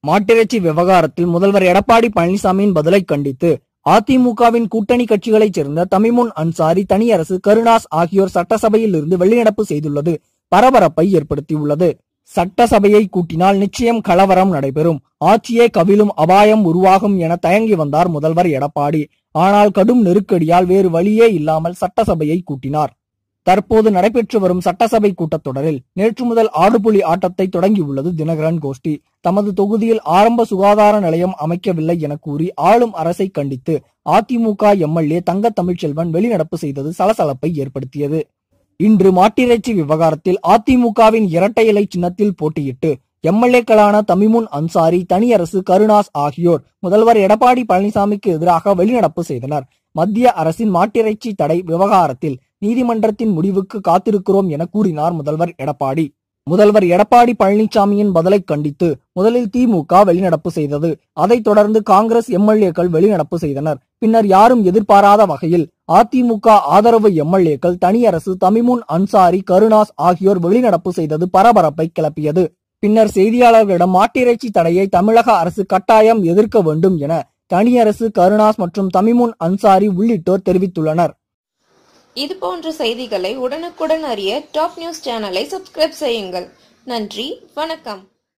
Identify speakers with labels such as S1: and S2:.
S1: மாட்டிறைச்சி விவகாரத்தில் முதல்வர் எடப்பாடி பழனிசாமியின் பதிலை கண்டித்து அதிமுகவின் கூட்டணி கட்சிகளைச் சேர்ந்த தமிமுன் அன்சாரி தனியரசு கருணாஸ் ஆகியோர் சட்டசபையில் இருந்து வெளிநடப்பு செய்துள்ளது பரபரப்பை ஏற்படுத்தியுள்ளது சட்டசபையை கூட்டினால் நிச்சயம் கலவரம் நடைபெறும் ஆட்சியே கவிழும் அபாயம் உருவாகும் என தயங்கி வந்தார் முதல்வர் எடப்பாடி ஆனால் கடும் நெருக்கடியால் வேறு வழியே இல்லாமல் சட்டசபையை கூட்டினார் தற்போது நடைபெற்று வரும் சட்டசபை கூட்டத்தொடரில் நேற்று முதல் ஆடுபுலி ஆட்டத்தை தொடங்கியுள்ளது தினகரன் கோஷ்டி தமது தொகுதியில் ஆரம்ப சுகாதார நிலையம் அமைக்கவில்லை என கூறி ஆளும் அரசை கண்டித்து அதிமுக எம்எல்ஏ தங்க தமிழ்ச்செல்வன் வெளிநடப்பு செய்தது சலசலப்பை ஏற்படுத்தியது இன்று மாட்டிறைச்சி விவகாரத்தில் அதிமுகவின் இரட்டை இலை சின்னத்தில் போட்டியிட்டு எம்எல்ஏக்களான தமிமுன் அன்சாரி தனியரசு கருணாஸ் ஆகியோர் முதல்வர் எடப்பாடி பழனிசாமிக்கு எதிராக வெளிநடப்பு செய்தனர் மத்திய அரசின் மாட்டிறைச்சி தடை விவகாரத்தில் நீதிமன்றத்தின் முடிவுக்கு காத்திருக்கிறோம் என கூறினார் முதல்வர் எடப்பாடி முதல்வர் எடப்பாடி பழனிசாமியின் பதிலை கண்டித்து முதலில் திமுக வெளிநடப்பு செய்தது அதைத் தொடர்ந்து காங்கிரஸ் எம்எல்ஏக்கள் வெளிநடப்பு செய்தனர் பின்னர் யாரும் எதிர்பாராத வகையில் அதிமுக ஆதரவு எம்எல்ஏக்கள் தனியரசு தமிமுன் அன்சாரி கருணாஸ் ஆகியோர் வெளிநடப்பு செய்தது பரபரப்பை கிளப்பியது பின்னர் செய்தியாளர்களிடம் மாட்டிறைச்சி தடையை தமிழக அரசு கட்டாயம் எதிர்க்க வேண்டும் என தனியரசு கருணாஸ் மற்றும் தமிமுன் அன்சாரி உள்ளிட்டோர் தெரிவித்துள்ளனர்
S2: இது போன்ற செய்திகளை உடனுக்குடன் அறிய டாப் நியூஸ் சேனலை சப்ஸ்கிரைப் செய்யுங்கள் நன்றி வணக்கம்